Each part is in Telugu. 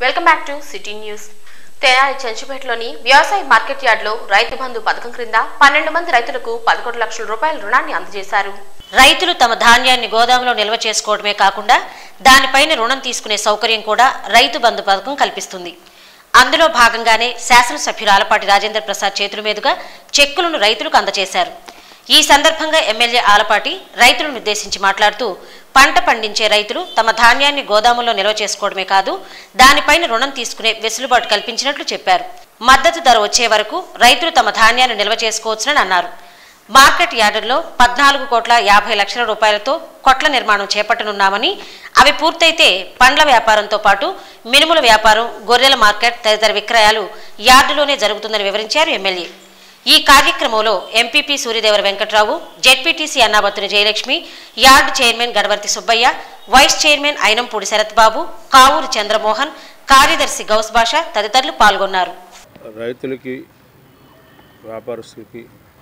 welcome back to city news Tenali చెంచుపేటలోని వ్యవసాయ మార్కెట్ యార్డ్లో రైతు బంధు పథకం క్రింద పన్నెండు మంది రైతులకు పదకొండు లక్షల రూపాయల రుణాన్ని అందజేశారు రైతులు తమ ధాన్యాన్ని గోదాంలో నిల్వ చేసుకోవడమే కాకుండా దానిపైన రుణం తీసుకునే సౌకర్యం కూడా రైతు బంధు పథకం కల్పిస్తుంది అందులో భాగంగానే శాసనసభ్యులు ఆలపాటి రాజేంద్ర ప్రసాద్ చేతుల మీదుగా చెక్కులను రైతులకు అందజేశారు ఈ సందర్భంగా ఎమ్మెల్యే ఆలపాటి రైతులను ఉద్దేశించి మాట్లాడుతూ పంట పండించే రైతులు తమ ధాన్యాన్ని గోదాములో నిల్వ చేసుకోవడమే కాదు దానిపైన రుణం తీసుకునే వెసులుబాటు కల్పించినట్లు చెప్పారు మద్దతు ధర వచ్చే వరకు రైతులు తమ ధాన్యాన్ని నిల్వ చేసుకోవచ్చునని అన్నారు మార్కెట్ యార్డుల్లో పద్నాలుగు కోట్ల యాభై లక్షల రూపాయలతో కొట్ల నిర్మాణం చేపట్టనున్నామని అవి పూర్తయితే పండ్ల వ్యాపారంతో పాటు మినుముల వ్యాపారం గొర్రెల మార్కెట్ తదితర విక్రయాలు యార్డులోనే జరుగుతుందని వివరించారు ఎమ్మెల్యే ఈ కార్యక్రమంలో MPP Suryadevara Venkatrao ZPTC Annabattuni Jayalakshmi yard chairman Gadavarthi Subbaiah vice chairman Ayinampudi Sarathbabu Kavuru Chandramohan కార్యదర్శి గౌస్ భాష తదితరులు పాల్గొన్నారు రైతులకి వ్యాపారస్తులకి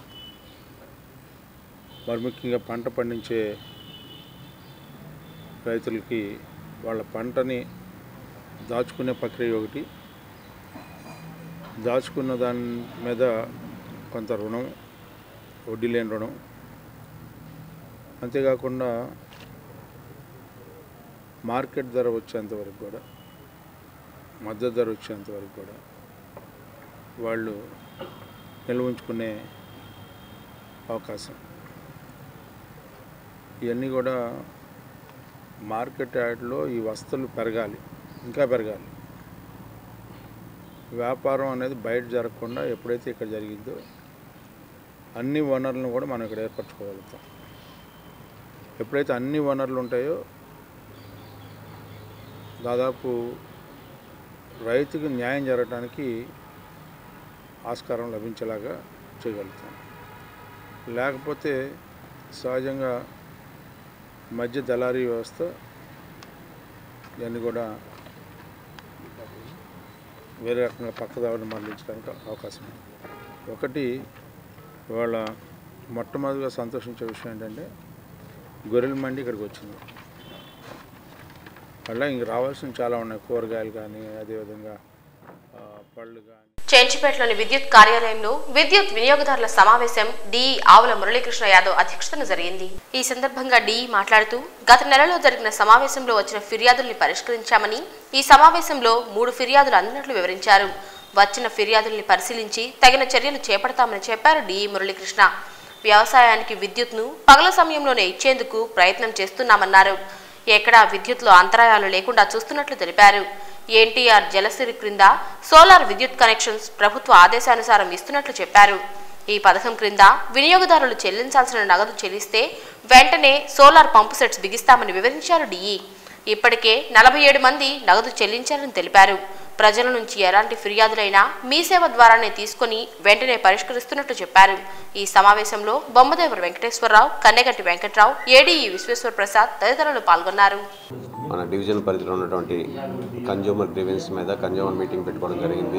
మరి ముఖ్యంగా పంట పండించే రైతులకి వాళ్ళ పంటని దాచుకునే ప్రక్రియ ఒకటి దాచుకున్న దాని మీద కొంత రుణం వడ్డీ లేని రుణం అంతేకాకుండా మార్కెట్ ధర వచ్చేంత వరకు కూడా మద్దతు ధర వచ్చేంత వరకు కూడా వాళ్ళు నిల్వ ఉంచుకునే అవకాశం ఇవన్నీ కూడా మార్కెట్ యార్డ్లో ఈ వస్తువులు పెరగాలి ఇంకా పెరగాలి వ్యాపారం అనేది బయట జరగకుండా ఎప్పుడైతే ఇక్కడ జరిగిందో అన్ని వనరులను కూడా మనం ఇక్కడ ఏర్పరచుకోగలుగుతాం ఎప్పుడైతే అన్ని వనరులు ఉంటాయో దాదాపు రైతుకు న్యాయం జరగడానికి ఆస్కారం లభించేలాగా చేయగలుగుతాం లేకపోతే సహజంగా మధ్య దళారీ వ్యవస్థ ఇవన్నీ కూడా వేరే రకంగా పక్కదారిని మరలించడానికి అవకాశం ఉంది ఒకటి ఇవాళ మొట్టమొదటిగా సంతోషించే విషయం ఏంటంటే గొర్రెల మండి ఇక్కడికి వచ్చింది అలా ఇంక రావాల్సిన చాలా ఉన్నాయి కూరగాయలు కానీ అదేవిధంగా ఆ, పళ్ళు కానీ చెంచుపేటలోని విద్యుత్ కార్యాలయంలో విద్యుత్ వినియోగదారుల సమావేశం డిఈ ఆవుల మురళీకృష్ణ యాదవ్ అధ్యక్షతన జరిగింది ఈ సందర్భంగా డిఈ మాట్లాడుతూ గత నెలలో జరిగిన సమావేశంలో వచ్చిన ఫిర్యాదుల్ని పరిష్కరించామని ఈ సమావేశంలో మూడు ఫిర్యాదులు అందినట్లు వివరించారు వచ్చిన ఫిర్యాదుల్ని పరిశీలించి తగిన చర్యలు చేపడతామని చెప్పారు డిఈ మురళీకృష్ణ వ్యవసాయానికి విద్యుత్ను పగల సమయంలోనే ఇచ్చేందుకు ప్రయత్నం చేస్తున్నామన్నారు ఎక్కడా విద్యుత్లో అంతరాయాలు లేకుండా చూస్తున్నట్లు తెలిపారు ఎన్టీఆర్ జలసిరి క్రింద సోలార్ విద్యుత్ కనెక్షన్స్ ప్రభుత్వ ఆదేశానుసారం ఇస్తున్నట్లు చెప్పారు ఈ పథకం క్రింద వినియోగదారులు చెల్లించాల్సిన నగదు చెల్లిస్తే వెంటనే సోలార్ పంపు సెట్స్ బిగిస్తామని వివరించారు డిఈ ఇప్పటికే నలభై ఏడు మంది నగదు చెల్లించారని తెలిపారు ప్రజల నుంచి ఎలాంటి ఫిర్యాదులైనా మీ సేవ ద్వారానే తీసుకొని వెంటనే పరిష్కరిస్తున్నట్లు చెప్పారు ఈ సమావేశంలో బొమ్మదేవర వెంకటేశ్వరరావు కన్నెగంటి వెంకట్రావు ఏడీఈ విశ్వేశ్వర ప్రసాద్ తదితరులు పాల్గొన్నారు మన డివిజన్ పరిధిలో ఉన్నటువంటి కన్జ్యూమర్ గ్రీవెన్స్ మీద కన్జ్యూమర్ మీటింగ్ పెట్టుకోవడం జరిగింది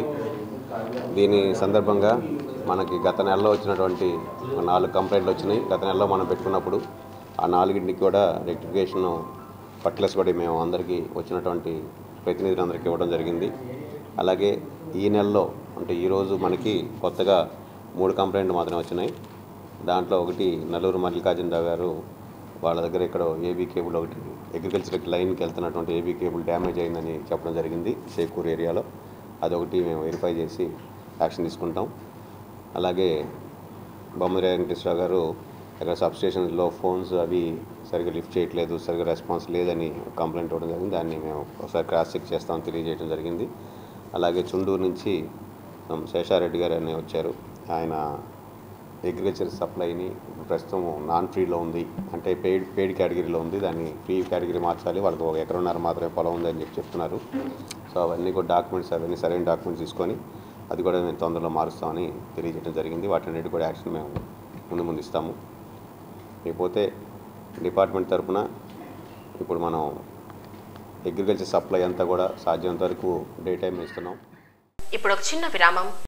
దీని సందర్భంగా మనకి గత నెలలో వచ్చినటువంటి ఒక నాలుగు కంప్లైంట్లు వచ్చినాయి గత నెలలో మనం పెట్టుకున్నప్పుడు ఆ నాలుగింటికి కూడా రెక్టిఫికేషన్ పట్లెస్ పడి మేము అందరికీ వచ్చినటువంటి ప్రతినిధులందరికీ ఇవ్వడం జరిగింది అలాగే ఈ నెలలో అంటే ఈరోజు మనకి కొత్తగా మూడు కంప్లైంట్లు మాత్రమే వచ్చినాయి దాంట్లో ఒకటి నల్లూరు మల్లికార్జునరావు గారు వాళ్ళ దగ్గర ఇక్కడ ఏబీ కేబుల్ ఒకటి అగ్రికల్చర్ లైన్కి వెళ్తున్నటువంటి ఏబీ కేబుల్ డ్యామేజ్ అయిందని చెప్పడం జరిగింది షేకూర్ ఏరియాలో అదొకటి మేము వెరిఫై చేసి యాక్షన్ తీసుకుంటాం అలాగే బొమ్మరి వెంకటేశ్వర గారు ఇక్కడ సబ్స్టేషన్లో ఫోన్స్ అవి సరిగ్గా లిఫ్ట్ చేయట్లేదు సరిగ్గా రెస్పాన్స్ లేదని కంప్లైంట్ ఇవ్వడం జరిగింది దాన్ని మేము ఒకసారి క్రాస్ చెక్ చేస్తామని తెలియజేయడం జరిగింది అలాగే చుండూరు నుంచి ఉమ్, శేషారెడ్డి గారు అని వచ్చారు ఆయన అగ్రికల్చర్ సప్లైని ప్రస్తుతం నాన్ ఫ్రీలో ఉంది అంటే పెయిడ్ పెయిడ్ కేటగిరీలో ఉంది దాన్ని ఫ్రీ కేటగిరీ మార్చాలి వాళ్ళకి ఒక ఎకరన్నర మాత్రమే పొలం ఉందని చెప్పి చెప్తున్నారు సో అవన్నీ కూడా డాక్యుమెంట్స్ అవన్నీ సరైన డాక్యుమెంట్స్ తీసుకొని అది కూడా మేము తొందరలో మారుస్తామని తెలియజేయడం జరిగింది వాటన్నిటి కూడా యాక్షన్ మేము ముందు ముందు ఇస్తాము లేకపోతే డిపార్ట్మెంట్ తరఫున ఇప్పుడు మనం అగ్రికల్చర్ సప్లై అంతా కూడా సాధ్యమైనంత వరకు డే టైం ఇస్తున్నాం ఇప్పుడు ఒక చిన్న విరామం